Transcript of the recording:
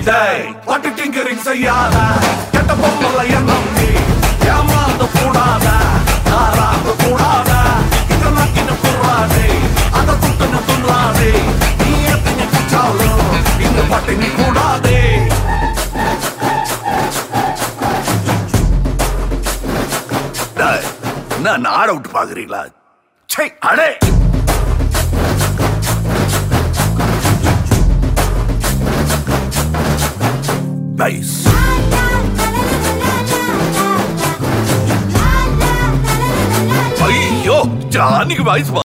டேய் பட்டு டிங்கரிங் செய்யாத கெட்ட பொம்மல எண்ணம் நீ ஏமாந்து கூடாத தாராந்து கூடாத இதெல்லாம் கிட்ட கூடாதே அதை துட்டுன்னு துள்ளாதே நீ எத்தனை குச்சாலும் இந்த பட்டினி கூடாதே டேய், என்ன நாட விட்டு பாக்குறீங்களா சை அடே நைஸ் ஐயோ ஜானிக்கு வயசு